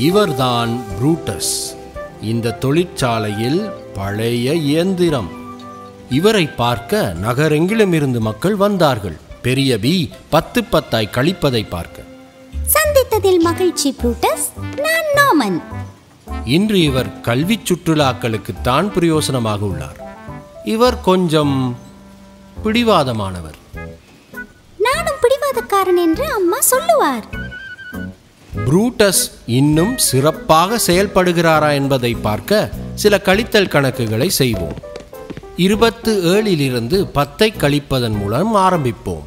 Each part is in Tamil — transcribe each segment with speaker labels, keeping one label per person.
Speaker 1: இவர்தான் புரூட்டஸ் இந்த தொழிற்சாலையில் பழைய இயந்திரம் இவரை பார்க்க நகரெங்கிலும் இருந்து மக்கள் வந்தார்கள் பெரிய பி பத்து பத்தாய் கழிப்பதை பார்க்க
Speaker 2: சந்தித்ததில் மகிழ்ச்சி புரூட்டஸ் நான் நாமன்
Speaker 1: இன்று இவர் கல்வி சுற்றுலாக்களுக்கு தான் பிரயோசனமாக உள்ளார் இவர் கொஞ்சம் பிடிவாதமானவர்
Speaker 2: நானும் பிடிவாதக்காரன் என்று அம்மா சொல்லுவார்
Speaker 1: புரூட்டஸ் இன்னும் சிறப்பாக செயல்படுகிறாரா என்பதை பார்க்க சில கழித்தல் கணக்குகளை செய்வோம் இருபத்து ஏழிலிருந்து பத்தை கழிப்பதன் மூலம் ஆரம்பிப்போம்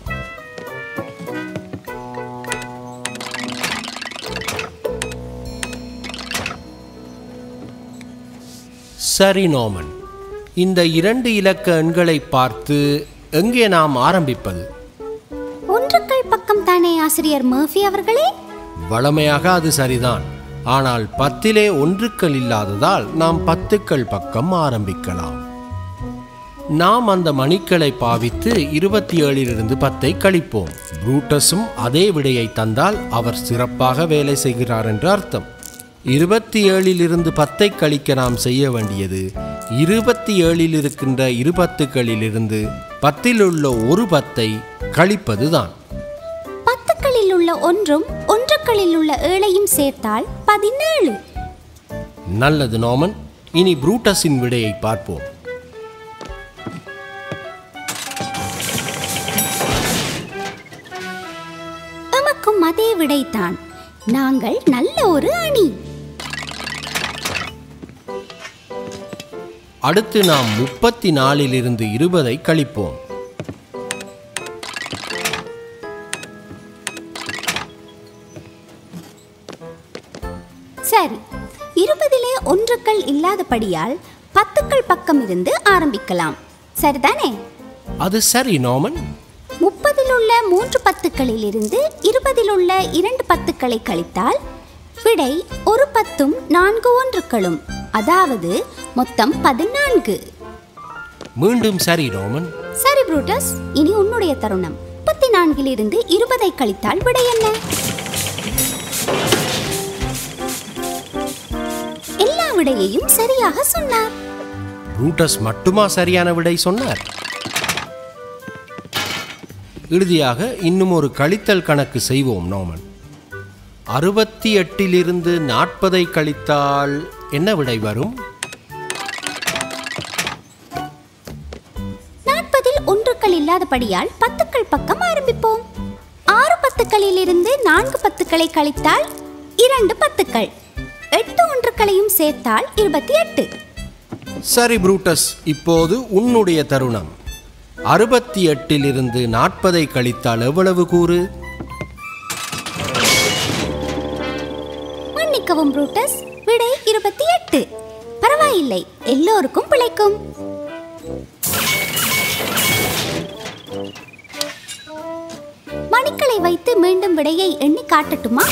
Speaker 1: சரி நோமன் இந்த இரண்டு இலக்க எண்களை பார்த்து எங்கே நாம் ஆரம்பிப்பது
Speaker 2: ஒன்றுக்கள் பக்கம் தானே ஆசிரியர் மர்ஃபி அவர்களே
Speaker 1: வளமையாக அது சரிதான் ஆனால் பத்திலே ஒன்றுக்கள் இல்லாததால் நாம் பத்துக்கள் பக்கம் ஆரம்பிக்கலாம் நாம் அந்த மணிக்களை பாவித்து இருபத்தி ஏழிலிருந்து பத்தை கழிப்போம் புரூட்டஸும் அதே விடையை தந்தால் அவர் சிறப்பாக வேலை செய்கிறார் என்று அர்த்தம் இருபத்தி ஏழிலிருந்து பத்தை கழிக்க நாம் செய்ய வேண்டியது இருபத்தி ஏழில் இருக்கின்ற இரு பத்துக்களிலிருந்து பத்தில் உள்ள ஒரு பத்தை கழிப்பதுதான்
Speaker 2: பத்துக்களில் உள்ள ஒன்றும் ஒன்றுக்களில் உள்ள ஏழையும் சேர்த்தால் பதினேழு
Speaker 1: நல்லது நோமன் இனி புரூட்டஸின் விடையை பார்ப்போம்
Speaker 2: எமக்கும் அதே விடைதான் நாங்கள் நல்ல ஒரு அணி
Speaker 1: அடுத்து நாம் முப்பத்தி நாலிலிருந்து இருபதை கழிப்போம்
Speaker 2: சரி இருபதிலே ஒன்றுக்கள் இல்லாதபடியால் பத்துக்கள் பக்கம் இருந்து ஆரம்பிக்கலாம் சரிதானே
Speaker 1: அது சரி நோமன்
Speaker 2: முப்பதில் உள்ள மூன்று பத்துக்களில் இருந்து இருபதில் உள்ள இரண்டு பத்துக்களை கழித்தால் விடை ஒரு பத்தும் நான்கு ஒன்றுக்களும் அதாவது மொத்தம் பதினான்கு
Speaker 1: மீண்டும் சரி நோமன்
Speaker 2: சரி புரூட்டஸ் இனி உன்னுடைய தருணம் முப்பத்தி நான்கில் இருந்து இருபதை கழித்தால் விடை என்ன எல்லா விடையையும் சரியாக சொன்னார்
Speaker 1: புரூட்டஸ் மட்டுமா சரியான விடை சொன்னார் இறுதியாக இன்னும் ஒரு கழித்தல் கணக்கு செய்வோம் நோமன் அறுபத்தி எட்டிலிருந்து நாற்பதை கழித்தால் என்ன விடை வரும்
Speaker 2: நாற்பதில் ஒன்றுக்கள் இல்லாதபடியால் பத்துக்கள் பக்கம் ஆரம்பிப்போம் ஆறு பத்துக்களில் இருந்து நான்கு பத்துக்களை கழித்தால் இரண்டு பத்துக்கள் எட்டு ஒன்றுக்களையும் சேர்த்தால் இருபத்தி எட்டு
Speaker 1: சரி புரூட்டஸ் இப்போது உன்னுடைய தருணம் அறுபத்தி எட்டிலிருந்து நாற்பதை கழித்தால் எவ்வளவு கூறு
Speaker 2: மன்னிக்கவும் புரூட்டஸ் விடை இருபத்தி எட்டு பரவாயில்லை எல்லோருக்கும் பிழைக்கும் மணிக்களை வைத்து மீண்டும் விடையை எண்ணி காட்டட்டுமா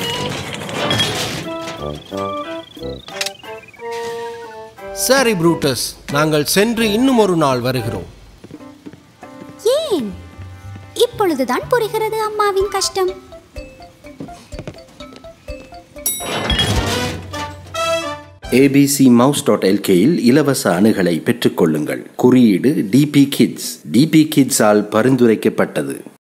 Speaker 1: சரி புரூட்டஸ் நாங்கள் சென்று இன்னும் ஒரு நாள் வருகிறோம்
Speaker 2: ஏன் இப்பொழுதுதான் புரிகிறது அம்மாவின் கஷ்டம்
Speaker 3: ஏபிசி மவுஸ் டாட் எல்கேயில் இலவச அணுகலை பெற்றுக்கொள்ளுங்கள் குறியீடு டிபி கிட்ஸ் டிபி கிட்ஸால் பரிந்துரைக்கப்பட்டது